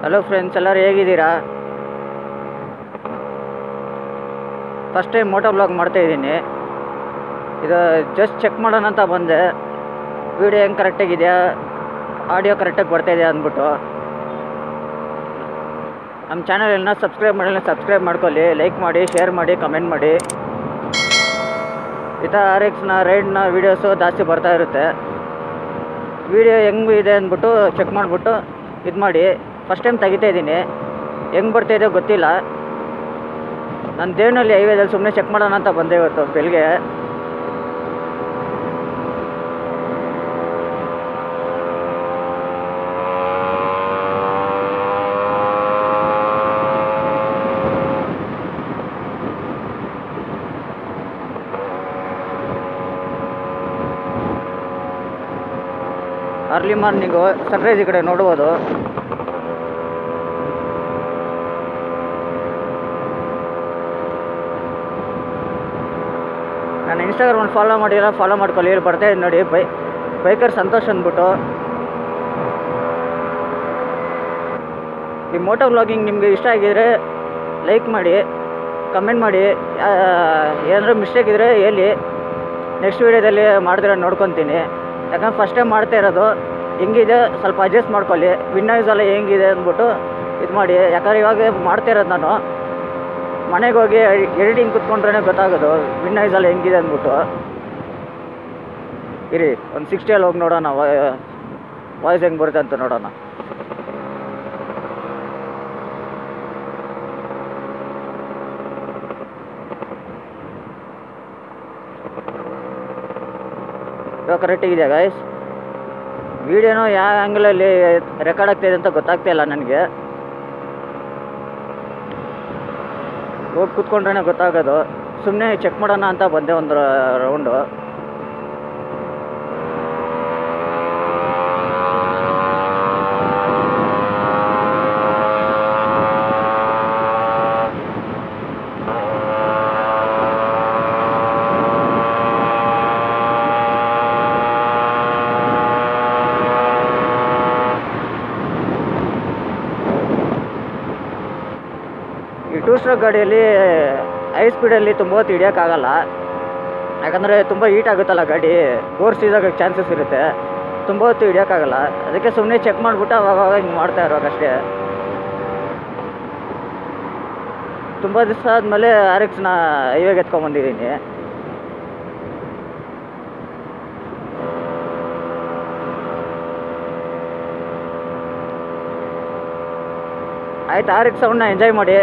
hello friends ಎಲ್ಲರೂ ಹೇಗಿದ್ದೀರಾ first time Moto blog ಮಾಡ್ತಾಯಿದ್ದೀನಿ ಇದು ಜಸ್ಟ್ ಚೆಕ್ ಮಾಡೋಣ ಅಂತ ಬಂದೆ ವಿಡಿಯೋ ಹೆಂಗೆ ಕರೆಕ್ಟಾಗಿದೆಯಾ ಆಡಿಯೋ ಕರೆಕ್ಟಾಗಿ ಬರ್ತಾಯಿದೆಯಾ ಅಂದ್ಬಿಟ್ಟು ನಮ್ಮ ಚಾನಲ್ ಎಲ್ಲ ಸಬ್ಸ್ಕ್ರೈಬ್ ಮಾಡಿಲ್ಲ ಸಬ್ಸ್ಕ್ರೈಬ್ ಮಾಡ್ಕೊಳ್ಳಿ ಲೈಕ್ ಮಾಡಿ ಶೇರ್ ಮಾಡಿ ಕಮೆಂಟ್ ಮಾಡಿ ಈ ಥರ ಆರ್ ಎಕ್ಸ್ನ ರೈಡ್ನ ವೀಡಿಯೋಸು ಜಾಸ್ತಿ ಬರ್ತಾ ಇರುತ್ತೆ ವಿಡಿಯೋ ಹೆಂಗೆ ಇದೆ ಅಂದ್ಬಿಟ್ಟು ಚೆಕ್ ಮಾಡಿಬಿಟ್ಟು ಇದು ಮಾಡಿ ಫಸ್ಟ್ ಟೈಮ್ ತೆಗಿತಾ ಇದ್ದೀನಿ ಹೆಂಗೆ ಬರ್ತಾಯಿದೆ ಗೊತ್ತಿಲ್ಲ ನಾನು ದೇವನಹಳ್ಳಿ ಹೈವೇದಲ್ಲಿ ಸುಮ್ಮನೆ ಚೆಕ್ ಮಾಡೋಣ ಅಂತ ಬಂದೆ ಇವತ್ತು ಬೆಳಿಗ್ಗೆ ಅರ್ಲಿ ಮಾರ್ನಿಂಗು ಸನ್ರೈಸ್ ಈ ಕಡೆ ನೋಡ್ಬೋದು ನಾನು ಇನ್ಸ್ಟಾಗ್ರಾಮ್ ಫಾಲೋ ಮಾಡಿಲ್ಲ ಫಾಲೋ ಮಾಡ್ಕೊಳ್ಳಿ ಇಲ್ಲಿ ಬರ್ತಾ ಇದ್ದೀನಿ ನೋಡಿ ಬೈ ಬೈಕರ್ ಸಂತೋಷ್ ಅಂದ್ಬಿಟ್ಟು ಈ ಮೋಟೋ ವ್ಲಾಗಿಂಗ್ ನಿಮಗೆ ಇಷ್ಟ ಆಗಿದ್ರೆ ಲೈಕ್ ಮಾಡಿ ಕಮೆಂಟ್ ಮಾಡಿ ಏನಾದರೂ ಮಿಸ್ಟೇಕ್ ಇದ್ದರೆ ಹೇಳಿ ನೆಕ್ಸ್ಟ್ ವೀಡಿಯೋದಲ್ಲಿ ಮಾಡಿದ್ರೆ ನೋಡ್ಕೊತೀನಿ ಯಾಕಂದ್ರೆ ಫಸ್ಟ್ ಟೈಮ್ ಮಾಡ್ತಾ ಇರೋದು ಹೆಂಗಿದೆ ಸ್ವಲ್ಪ ಅಡ್ಜಸ್ಟ್ ಮಾಡ್ಕೊಳ್ಳಿ ವಿನ್ನೈಸ್ ಎಲ್ಲ ಹೆಂಗಿದೆ ಅಂದ್ಬಿಟ್ಟು ಇದು ಮಾಡಿ ಯಾಕಂದ್ರೆ ಇವಾಗ ಮಾಡ್ತಾ ಇರೋದು ನಾನು ಮನೆಗೆ ಹೋಗಿ ಎಡಿಟಿಂಗ್ ಕುತ್ಕೊಂಡ್ರೆ ಗೊತ್ತಾಗೋದು ವಿನ್ನೈಸ್ ಎಲ್ಲ ಹೆಂಗಿದೆ ಅಂದ್ಬಿಟ್ಟು ಇರಿ ಒಂದು ಸಿಕ್ಸ್ಟಿಯಲ್ಲಿ ಹೋಗಿ ನೋಡೋಣ ವಾಯ್ಸ್ ಹೆಂಗೆ ಬರುತ್ತೆ ಅಂತ ನೋಡೋಣ ಇವಾಗ ಕರೆಕ್ಟಾಗಿದೆ ಗಾಯ್ಸ್ ವಿಡಿಯೋನು ಯಾವ ಆ್ಯಂಗಲಲ್ಲಿ ರೆಕಾರ್ಡ್ ಆಗ್ತಾಯಿದೆ ಅಂತ ಗೊತ್ತಾಗ್ತಾ ಇಲ್ಲ ನನಗೆ ಹೋಗಿ ಕೂತ್ಕೊಂಡ್ರೆ ಗೊತ್ತಾಗೋದು ಸುಮ್ಮನೆ ಚೆಕ್ ಮಾಡೋಣ ಅಂತ ಬಂದೆ ಒಂದು ರೌಂಡು ಈ ಟೂ ಸ್ಟ್ರೋಕ್ ಗಾಡಿಯಲ್ಲಿ ಹೈ ಸ್ಪೀಡಲ್ಲಿ ತುಂಬ ಹೊತ್ತು ಹಿಡಿಯೋಕ್ಕಾಗಲ್ಲ ಯಾಕಂದರೆ ತುಂಬ ಹೀಟ್ ಆಗುತ್ತಲ್ಲ ಗಾಡಿ ಬೋರ್ ಸೀಸಾಗೋಕ್ಕೆ ಚಾನ್ಸಸ್ ಇರುತ್ತೆ ತುಂಬ ಹೊತ್ತು ಹಿಡಿಯೋಕ್ಕಾಗಲ್ಲ ಅದಕ್ಕೆ ಸುಮ್ಮನೆ ಚೆಕ್ ಮಾಡಿಬಿಟ್ಟು ಅವಾಗ ಹಿಂಗೆ ಮಾಡ್ತಾ ಇರೋವಾಗಷ್ಟೇ ತುಂಬ ದಿವಸ ಆದಮೇಲೆ ಆರ್ ಎಕ್ಸ್ನ ಹೈವೇಗೆ ಎತ್ಕೊಂಬಂದಿದ್ದೀನಿ ಆಯ್ತು ಆರ್ ಎಕ್ಸ್ ಸೌಂಡ್ನ ಎಂಜಾಯ್ ಮಾಡಿ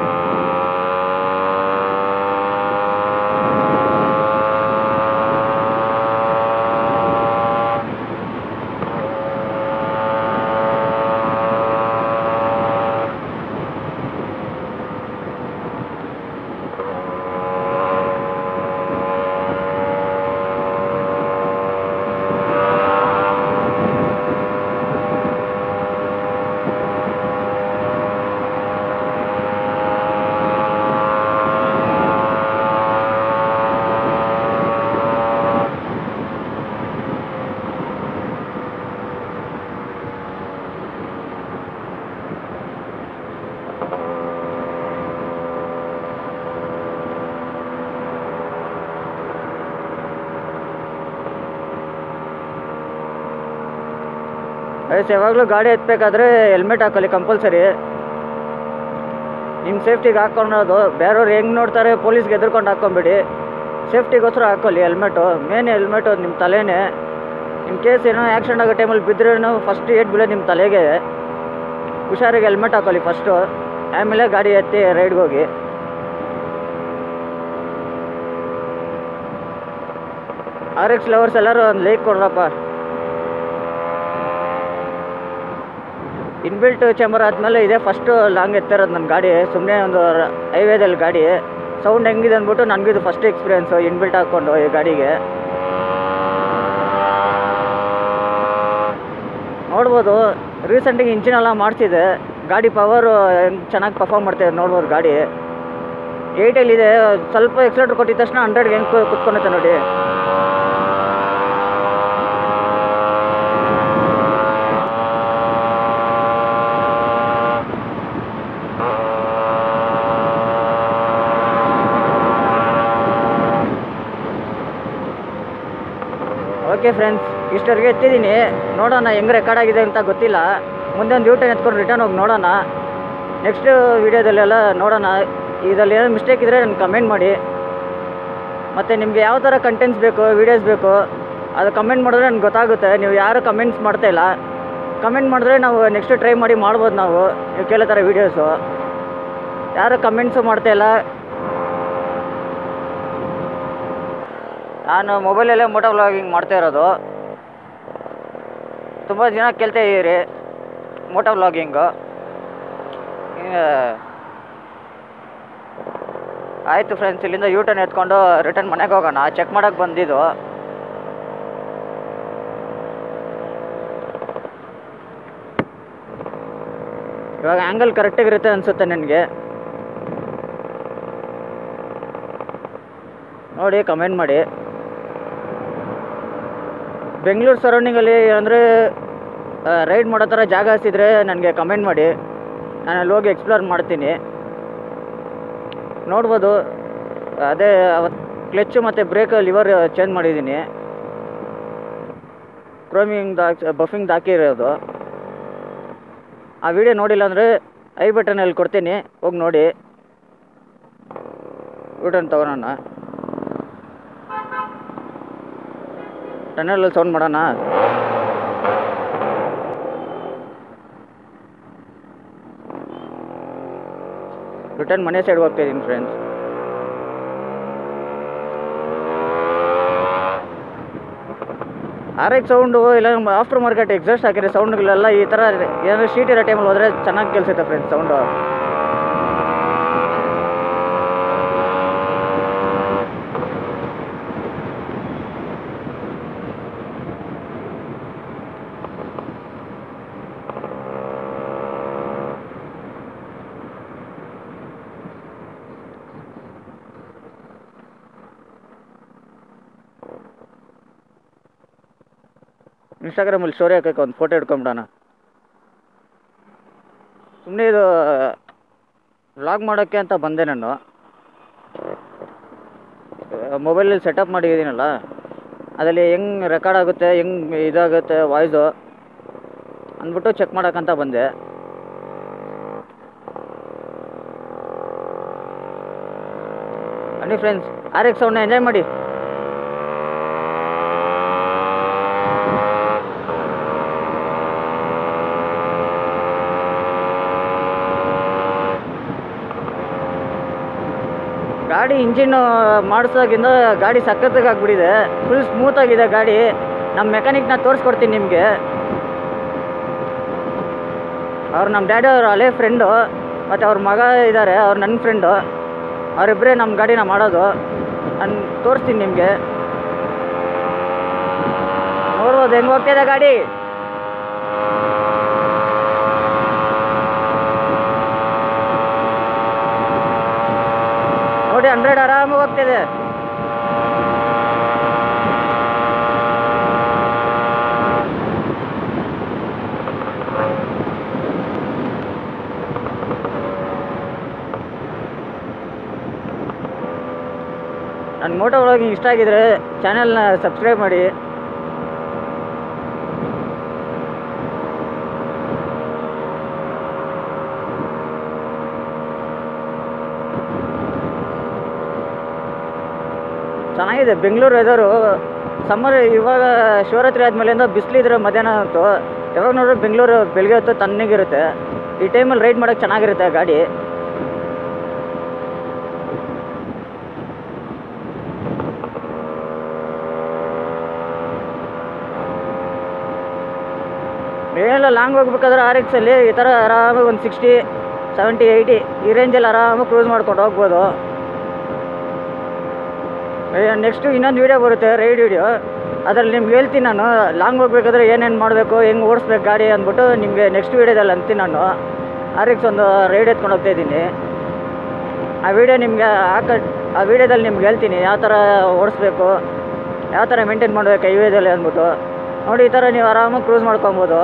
ವಯಸ್ಸು ಯಾವಾಗಲೂ ಗಾಡಿ ಎತ್ತಬೇಕಾದ್ರೆ ಹೆಲ್ಮೆಟ್ ಹಾಕೊಳ್ಳಿ ಕಂಪಲ್ಸರಿ ನಿಮ್ಮ ಸೇಫ್ಟಿಗೆ ಹಾಕ್ಕೊಳೋದು ಬೇರೆಯವ್ರು ಹೆಂಗೆ ನೋಡ್ತಾರೆ ಪೊಲೀಸ್ಗೆ ಎದುರ್ಕೊಂಡು ಹಾಕ್ಕೊಂಬಿಡಿ ಸೇಫ್ಟಿಗೋಸ್ಕರ ಹಾಕ್ಕೊಳ್ಳಿ ಹೆಲ್ಮೆಟು ಮೇನ್ ಹೆಲ್ಮೆಟು ನಿಮ್ಮ ತಲೆನೇ ಇನ್ ಕೇಸ್ ಏನೋ ಆ್ಯಕ್ಸಿಡೆಂಟ್ ಆಗೋ ಟೈಮಲ್ಲಿ ಬಿದ್ದರೂ ಫಸ್ಟ್ ಏಟ್ ಬೀಳೋದು ನಿಮ್ಮ ತಲೆಗೆ ಹುಷಾರಿಗೆ ಹೆಲ್ಮೆಟ್ ಹಾಕೊಳ್ಳಿ ಫಸ್ಟು ಆಮೇಲೆ ಗಾಡಿ ಎತ್ತಿ ರೈಡ್ಗೆ ಹೋಗಿ ಆರ್ ಎಕ್ಸ್ ಲವರ್ಸ್ ಎಲ್ಲರೂ ಒಂದು ಲೈಕ್ ಕೊಡ್ರಪ್ಪ ಇನ್ಬಿಲ್ಟ್ ಚೇಂಬರ್ ಆದಮೇಲೆ ಇದೇ ಫಸ್ಟು ಲಾಂಗ್ ಎತ್ತಿರೋದು ನನ್ನ ಗಾಡಿ ಸುಮ್ಮನೆ ಒಂದು ಹೈವೇದಲ್ಲಿ ಗಾಡಿ ಸೌಂಡ್ ಹೆಂಗಿದೆ ಅಂದ್ಬಿಟ್ಟು ನನಗೂ ಇದು ಫಸ್ಟ್ ಎಕ್ಸ್ಪೀರಿಯೆನ್ಸು ಇನ್ಬಿಲ್ಟ್ ಹಾಕ್ಕೊಂಡು ಈ ಗಾಡಿಗೆ ನೋಡ್ಬೋದು ರೀಸೆಂಟಿಗೆ ಇಂಜಿನ್ ಎಲ್ಲ ಮಾಡ್ತಿದೆ ಗಾಡಿ ಪವರು ಹೆಂಗೆ ಚೆನ್ನಾಗಿ ಪರ್ಫಾರ್ಮ್ ಮಾಡ್ತಿದೆ ನೋಡ್ಬೋದು ಗಾಡಿ ಏಯ್ಟಲ್ಲಿದೆ ಸ್ವಲ್ಪ ಎಕ್ಸ್ಲೇಟ್ರ್ ಕೊಟ್ಟಿದ ತಕ್ಷಣ ಹಂಡ್ರೆಡ್ಗೆ ಹೆಂಗೆ ಕುತ್ಕೊಂಡೈತೆ ನೋಡಿ ಓಕೆ ಫ್ರೆಂಡ್ಸ್ ಇಷ್ಟವರೆಗೆ ಎತ್ತಿದ್ದೀನಿ ನೋಡೋಣ ಹೆಂಗೆ ರೆಕಾರ್ಡ್ ಆಗಿದೆ ಅಂತ ಗೊತ್ತಿಲ್ಲ ಮುಂದೆ ಒಂದು ಯೂಟರ್ನ್ ಎತ್ಕೊಂಡು ರಿಟರ್ನ್ ಹೋಗಿ ನೋಡೋಣ ನೆಕ್ಸ್ಟ್ ವೀಡಿಯೋದಲ್ಲೆಲ್ಲ ನೋಡೋಣ ಇದರಲ್ಲಿ ಏನೋ ಮಿಸ್ಟೇಕ್ ಇದ್ದರೆ ನನಗೆ ಕಮೆಂಟ್ ಮಾಡಿ ಮತ್ತು ನಿಮಗೆ ಯಾವ ಥರ ಕಂಟೆಂಟ್ಸ್ ಬೇಕು ವೀಡಿಯೋಸ್ ಬೇಕು ಅದು ಕಮೆಂಟ್ ಮಾಡಿದ್ರೆ ನನಗೆ ಗೊತ್ತಾಗುತ್ತೆ ನೀವು ಯಾರು ಕಮೆಂಟ್ಸ್ ಮಾಡ್ತಾ ಇಲ್ಲ ಕಮೆಂಟ್ ಮಾಡಿದ್ರೆ ನಾವು ನೆಕ್ಸ್ಟ್ ಟ್ರೈ ಮಾಡಿ ಮಾಡ್ಬೋದು ನಾವು ನೀವು ಕೇಳೋ ಥರ ವೀಡಿಯೋಸು ಯಾರು ಕಮೆಂಟ್ಸು ಮಾಡ್ತಾ ಇಲ್ಲ ನಾನು ಮೊಬೈಲಲ್ಲೇ ಮೋಟೋ ವ್ಲಾಗಿಂಗ್ ಮಾಡ್ತಾ ಇರೋದು ತುಂಬ ಜನ ಕೇಳ್ತಾ ಇದ್ದೀರಿ ಮೋಟೋ ವ್ಲಾಗಿಂಗು ಆಯಿತು ಫ್ರೆಂಡ್ಸ್ ಇಲ್ಲಿಂದ ಯೂ ಟರ್ನ್ ಎತ್ಕೊಂಡು ರಿಟರ್ನ್ ಮನೆಗೆ ಹೋಗೋಣ ಚೆಕ್ ಮಾಡೋಕ್ಕೆ ಬಂದಿದ್ದು ಇವಾಗ ಆ್ಯಂಗಲ್ ಕರೆಕ್ಟಾಗಿರುತ್ತೆ ಅನಿಸುತ್ತೆ ನನಗೆ ನೋಡಿ ಕಮೆಂಟ್ ಮಾಡಿ ಬೆಂಗಳೂರು ಸರೌಂಡಿಂಗಲ್ಲಿ ಅಂದರೆ ರೈಡ್ ಮಾಡೋ ಥರ ಜಾಗ ಸಿದ್ರೆ ನನಗೆ ಕಮೆಂಟ್ ಮಾಡಿ ನಾನು ಅಲ್ಲಿ ಹೋಗಿ ಎಕ್ಸ್ಪ್ಲೋರ್ ಮಾಡ್ತೀನಿ ನೋಡ್ಬೋದು ಅದೇ ಅವತ್ತು ಕ್ಲಚ್ ಮತ್ತು ಬ್ರೇಕ್ ಲಿವರ್ ಚೇಂಜ್ ಮಾಡಿದ್ದೀನಿ ಕ್ರೋಮಿಂಗ್ ಬಫಿಂಗ್ ಹಾಕಿರೋದು ಆ ವಿಡಿಯೋ ನೋಡಿಲ್ಲ ಅಂದರೆ ಐ ಬಟನಲ್ಲಿ ಕೊಡ್ತೀನಿ ಹೋಗಿ ನೋಡಿ ಯೂಟರ್ನ್ ತಗೊಳೋಣ ಟನಲಲ್ಲಿ ಸೌಂಡ್ ಮಾಡೋಣ ರಿಟರ್ನ್ ಮನೆ ಸೈಡ್ ಹೋಗ್ತಾ ಇದ್ದೀನಿ ಫ್ರೆಂಡ್ಸ್ ಆರ್ ಎಕ್ಸ್ ಸೌಂಡು ಇಲ್ಲ ಆಫ್ಟರ್ ಮಾರ್ಕೆಟ್ ಎಕ್ಸಾಸ್ಟ್ ಹಾಕಿರೋ ಸೌಂಡ್ಗಳೆಲ್ಲ ಈ ಥರ ಏನಾದ್ರು ಶೀಟ್ ಇರೋ ಟೈಮಲ್ಲಿ ಹೋದರೆ ಚೆನ್ನಾಗಿ ಕೇಳಿಸುತ್ತೆ ಫ್ರೆಂಡ್ಸ್ ಸೌಂಡು ಇನ್ಸ್ಟಾಗ್ರಾಮಲ್ಲಿ ಸ್ಟೋರಿ ಹಾಕಕ್ಕೆ ಒಂದು ಫೋಟೋ ಹಿಡ್ಕೊಂಬಿಡೋಣ ಸುಮ್ಮನೆ ಇದು ವ್ಲಾಗ್ ಮಾಡೋಕ್ಕೆ ಅಂತ ಬಂದೆ ನಾನು ಮೊಬೈಲಲ್ಲಿ ಸೆಟಪ್ ಮಾಡಿದ್ದೀನಲ್ಲ ಅದರಲ್ಲಿ ಹೆಂಗೆ ರೆಕಾರ್ಡ್ ಆಗುತ್ತೆ ಹೆಂಗೆ ಇದಾಗುತ್ತೆ ವಾಯ್ಸು ಅಂದ್ಬಿಟ್ಟು ಚೆಕ್ ಮಾಡೋಕ್ಕಂತ ಬಂದೆ ಬನ್ನಿ ಫ್ರೆಂಡ್ಸ್ ಆರ್ ಎಕ್ಸ್ ಸೌಂಡ್ನ ಎಂಜಾಯ್ ಮಾಡಿ ಗಾಡಿ ಇಂಜಿನ್ ಮಾಡಿಸೋಗಿಂದ ಗಾಡಿ ಸಖತ್ತಾಗಿ ಆಗ್ಬಿಟ್ಟಿದೆ ಫುಲ್ ಸ್ಮೂತಾಗಿದೆ ಗಾಡಿ ನಮ್ಮ ಮೆಕ್ಯಾನಿಕ್ನ ತೋರಿಸ್ಕೊಡ್ತೀನಿ ನಿಮಗೆ ಅವ್ರು ನಮ್ಮ ಡ್ಯಾಡಿ ಅವ್ರ ಹಳೆ ಫ್ರೆಂಡು ಮತ್ತು ಅವ್ರ ಮಗ ಇದ್ದಾರೆ ಅವ್ರು ನನ್ನ ಫ್ರೆಂಡು ಅವರಿಬ್ಬರೇ ನಮ್ಮ ಗಾಡಿನ ಮಾಡೋದು ನಾನು ತೋರಿಸ್ತೀನಿ ನಿಮಗೆ ನೋಡ್ಬೋದು ಹೆಂಗೆ ಹೋಗ್ತಿದೆ ಗಾಡಿ ನೋಡಿ ಹಂಡ್ರೆಡ್ ಆರಾಮಾಗಿ ಹೋಗ್ತಿದೆ ನನ್ನ ಮೋಟೋ ವ್ಲಾಗಿಂಗ್ ಇಷ್ಟ ಆಗಿದ್ರೆ ಚಾನೆಲ್ನ ಸಬ್ಸ್ಕ್ರೈಬ್ ಮಾಡಿ ಚೆನ್ನಾಗಿದೆ ಬೆಂಗಳೂರು ವೆದರು ಸಮ್ಮರ್ ಇವಾಗ ಶಿವರಾತ್ರಿ ಆದಮೇಲಿಂದ ಬಿಸಿಲಿದ್ರೆ ಮಧ್ಯಾಹ್ನ ಹೊತ್ತು ಯಾವಾಗ ನೋಡಿದ್ರೆ ಬೆಂಗಳೂರು ಬೆಳಗ್ಗೆ ಹೊತ್ತು ತಣ್ಣಗಿರುತ್ತೆ ಈ ಟೈಮಲ್ಲಿ ರೈಡ್ ಮಾಡೋಕ್ಕೆ ಚೆನ್ನಾಗಿರುತ್ತೆ ಗಾಡಿ ಏನೆಲ್ಲ ಲಾಂಗ್ ಹೋಗ್ಬೇಕಾದ್ರೆ ಆರ್ ಎಕ್ಸಲ್ಲಿ ಈ ಥರ ಆರಾಮಾಗಿ ಒಂದು ಸಿಕ್ಸ್ಟಿ ಸೆವೆಂಟಿ ಏಯ್ಟಿ ಈ ರೇಂಜಲ್ಲಿ ಆರಾಮಾಗಿ ಕ್ರೂಸ್ ಮಾಡ್ಕೊಂಡು ಹೋಗ್ಬೋದು ನೆಕ್ಸ್ಟು ಇನ್ನೊಂದು ವೀಡಿಯೋ ಬರುತ್ತೆ ರೈಡ್ ವೀಡಿಯೋ ಅದರಲ್ಲಿ ನಿಮ್ಗೆ ಹೇಳ್ತೀನಿ ನಾನು ಲಾಂಗ್ ಹೋಗ್ಬೇಕಾದ್ರೆ ಏನೇನು ಮಾಡಬೇಕು ಹೆಂಗೆ ಓಡಿಸ್ಬೇಕು ಗಾಡಿ ಅಂದ್ಬಿಟ್ಟು ನಿಮಗೆ ನೆಕ್ಸ್ಟ್ ವೀಡಿಯೋದಲ್ಲಿ ಅಂತೀನಿ ನಾನು ಆರ್ ಎಕ್ಸ್ ಒಂದು ರೈಡ್ ಎತ್ಕೊಂಡು ಹೋಗ್ತಾ ಇದ್ದೀನಿ ಆ ವಿಡಿಯೋ ನಿಮಗೆ ಹಾಕ ಆ ವಿಡಿಯೋದಲ್ಲಿ ನಿಮ್ಗೆ ಹೇಳ್ತೀನಿ ಯಾವ ಥರ ಓಡಿಸ್ಬೇಕು ಯಾವ ಥರ ಮೇಂಟೈನ್ ಮಾಡಬೇಕು ಹೈವೇದಲ್ಲಿ ಅಂದ್ಬಿಟ್ಟು ನೋಡಿ ಈ ಥರ ನೀವು ಆರಾಮಾಗಿ ಕ್ರೂಸ್ ಮಾಡ್ಕೊಬೋದು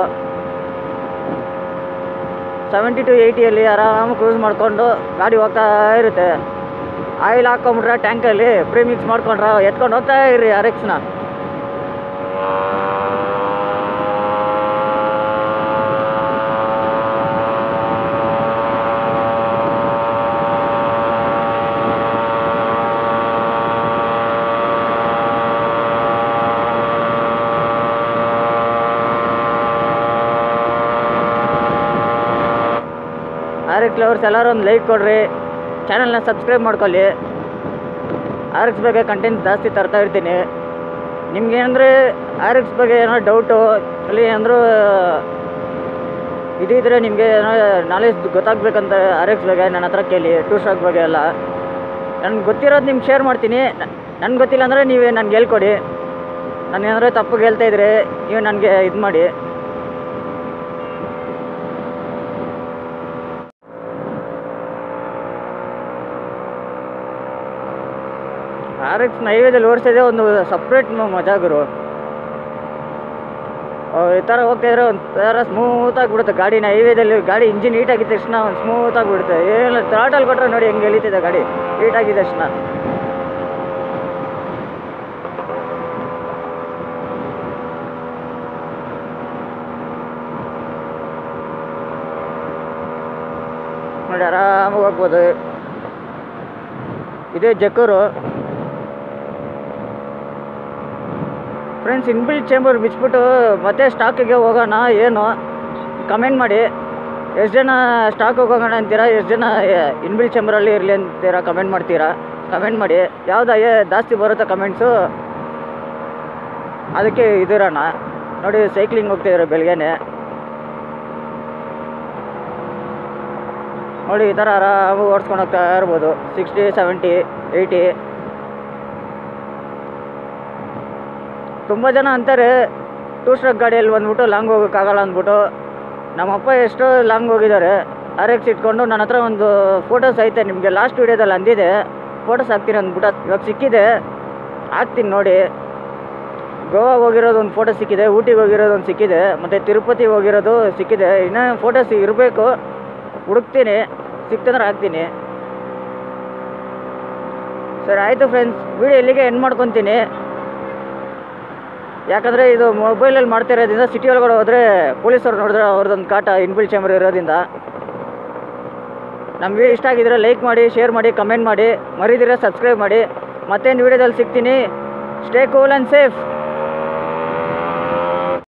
ಸೆವೆಂಟಿ ಟು ಏಯ್ಟಿಯಲ್ಲಿ ಆರಾಮಾಗಿ ಕ್ರೂಸ್ ಮಾಡಿಕೊಂಡು ಗಾಡಿ ಹೋಗ್ತಾ ಇರುತ್ತೆ ಆಯಿಲ್ ಹಾಕೊಂಬಿಟ್ರೆ ಟ್ಯಾಂಕಲ್ಲಿ ಪ್ರೀ ಮಿಕ್ಸ್ ಮಾಡ್ಕೊಂಡ್ರೆ ಎತ್ಕೊಂಡು ಹೋಗ್ತಾ ಇರಿ ಆರ್ ಎಕ್ಸ್ನ ಎಕ್ಸ್ ಲವರ್ಸ್ ಎಲ್ಲರೂ ಒಂದು ಲೈಕ್ ಕೊಡ್ರಿ ಚಾನಲ್ನ ಸಬ್ಸ್ಕ್ರೈಬ್ ಮಾಡ್ಕೊಳ್ಳಿ ಆರ್ ಎಕ್ಸ್ ಬಗ್ಗೆ ಕಂಟೆಂಟ್ ಜಾಸ್ತಿ ತರ್ತಾ ಇರ್ತೀನಿ ನಿಮ್ಗೆ ಏನಂದರೆ ಆರ್ ಎಕ್ಸ್ ಬಗ್ಗೆ ಏನೋ ಡೌಟು ಅಲ್ಲಿ ಏನಾದರೂ ಇದಿದ್ರೆ ನಿಮಗೆ ಏನೋ ನಾಲೆಜ್ ಗೊತ್ತಾಗ್ಬೇಕಂತ ಆರ್ ಎಕ್ಸ್ ಬಗ್ಗೆ ನನ್ನ ಹತ್ರ ಕೇಳಿ ಟೂ ಸ್ಟಾಕ್ ಬಗ್ಗೆ ಎಲ್ಲ ನನ್ಗೆ ಗೊತ್ತಿರೋದು ನಿಮ್ಗೆ ಶೇರ್ ಮಾಡ್ತೀನಿ ನನ್ಗೆ ಗೊತ್ತಿಲ್ಲ ಅಂದರೆ ನೀವೇ ನನಗೆ ಹೇಳ್ಕೊಡಿ ನಾನು ಏನಾದರೂ ತಪ್ಪಿಗೆ ಹೇಳ್ತಾ ಇದ್ರೆ ನೀವು ನನಗೆ ಇದು ಮಾಡಿ ಆರ್ ಎಕ್ಸ್ ನೈವೇದ್ಯದಲ್ಲಿ ಓಡಿಸಿದೆ ಒಂದು ಸಪ್ರೇಟ್ ಮಜಾ ಗುರು ಅವ್ ಈ ಥರ ಹೋಗ್ತಾ ಇದ್ರೆ ಒಂಥರ ಸ್ಮೂತಾಗಿ ಬಿಡುತ್ತೆ ಗಾಡಿನ ಹೈವೇದಲ್ಲಿ ಗಾಡಿ ಇಂಜಿನ್ ಹೀಟ್ ಆಗಿದ ತಕ್ಷಣ ಒಂದು ಸ್ಮೂತಾಗಿ ಬಿಡುತ್ತೆ ಏನು ಥ್ರಾಟಲ್ ಕೊಟ್ಟರೆ ನೋಡಿ ಹೆಂಗೆ ಎಳಿತಿದೆ ಗಾಡಿ ಹೀಟ್ ಆಗಿದ ತಕ್ಷಣ ನೋಡಿ ಆರಾಮಾಗಿ ಹೋಗ್ಬೋದು ಇದೇ ಜಕ್ಕೂರು ಫ್ರೆಂಡ್ಸ್ ಇನ್ಬಿಲ್ಟ್ ಚೇಂಬರ್ ಬಿಚ್ಬಿಟ್ಟು ಮತ್ತೆ ಸ್ಟಾಕಿಗೆ ಹೋಗೋಣ ಏನು ಕಮೆಂಟ್ ಮಾಡಿ ಎಷ್ಟು ಜನ ಸ್ಟಾಕಿಗೆ ಹೋಗೋಣ ಅಂತೀರಾ ಎಷ್ಟು ಜನ ಇನ್ಬಿಲ್ಟ್ ಚೇಂಬರಲ್ಲಿ ಇರಲಿ ಅಂತೀರಾ ಕಮೆಂಟ್ ಮಾಡ್ತೀರಾ ಕಮೆಂಟ್ ಮಾಡಿ ಯಾವ್ದು ಜಾಸ್ತಿ ಬರುತ್ತೋ ಕಮೆಂಟ್ಸು ಅದಕ್ಕೆ ಇದಿರೋಣ ನೋಡಿ ಸೈಕ್ಲಿಂಗ್ ಹೋಗ್ತಿದ್ದಾರೆ ಬೆಳಗ್ಗೆನೆ ನೋಡಿ ಈ ಥರ ಆರಾಮಾಗಿ ಓಡಿಸ್ಕೊಂಡು ಹೋಗ್ತಾ ಇರ್ಬೋದು ಸಿಕ್ಸ್ಟಿ ಸೆವೆಂಟಿ ಏಯ್ಟಿ ತುಂಬ ಜನ ಅಂತಾರೆ ಟೂ ಸ್ಟ್ರಕ್ ಗಾಡಿಯಲ್ಲಿ ಬಂದ್ಬಿಟ್ಟು ಲಾಂಗ್ ಹೋಗೋಕ್ಕಾಗಲ್ಲ ಅಂದ್ಬಿಟ್ಟು ನಮ್ಮಪ್ಪ ಎಷ್ಟೋ ಲಾಂಗ್ ಹೋಗಿದ್ದಾರೆ ಆರ್ ಎಕ್ಸ್ ಇಟ್ಕೊಂಡು ನನ್ನ ಹತ್ರ ಒಂದು ಫೋಟೋಸ್ ಐತೆ ನಿಮಗೆ ಲಾಸ್ಟ್ ವೀಡಿಯೋದಲ್ಲಿ ಅಂದಿದೆ ಫೋಟೋಸ್ ಹಾಕ್ತೀನಿ ಅಂದ್ಬಿಟ್ಟು ಇವಾಗ ಸಿಕ್ಕಿದೆ ಹಾಕ್ತೀನಿ ನೋಡಿ ಗೋವಾ ಹೋಗಿರೋದು ಒಂದು ಫೋಟೋ ಸಿಕ್ಕಿದೆ ಊಟಿಗೆ ಹೋಗಿರೋದು ಒಂದು ಸಿಕ್ಕಿದೆ ಮತ್ತು ತಿರುಪತಿ ಹೋಗಿರೋದು ಸಿಕ್ಕಿದೆ ಇನ್ನೂ ಫೋಟೋಸ್ ಇರಬೇಕು ಹುಡುಕ್ತೀನಿ ಸಿಕ್ತಂದ್ರೆ ಹಾಕ್ತೀನಿ ಸರಿ ಆಯಿತು ಫ್ರೆಂಡ್ಸ್ ವಿಡಿಯೋ ಇಲ್ಲಿಗೆ ಎಂಡ್ ಮಾಡ್ಕೊತೀನಿ ಯಾಕಂದರೆ ಇದು ಮೊಬೈಲಲ್ಲಿ ಮಾಡ್ತಾ ಇರೋದ್ರಿಂದ ಸಿಟಿ ಒಳಗಡೆ ಹೋದರೆ ಪೊಲೀಸವ್ರು ನೋಡಿದ್ರೆ ಅವ್ರದ್ದೊಂದು ಕಾಟ ಇನ್ಬಿಲ್ ಚೇಂಬರ್ ಇರೋದ್ರಿಂದ ನಮ್ಮ ವಿಡಿಯೋ ಇಷ್ಟ ಆಗಿದ್ರೆ ಲೈಕ್ ಮಾಡಿ ಶೇರ್ ಮಾಡಿ ಕಮೆಂಟ್ ಮಾಡಿ ಮರಿದಿರ ಸಬ್ಸ್ಕ್ರೈಬ್ ಮಾಡಿ ಮತ್ತೊಂದು ವಿಡಿಯೋದಲ್ಲಿ ಸಿಗ್ತೀನಿ ಸ್ಟೇ ಕೂಲ್ ಆ್ಯಂಡ್ ಸೇಫ್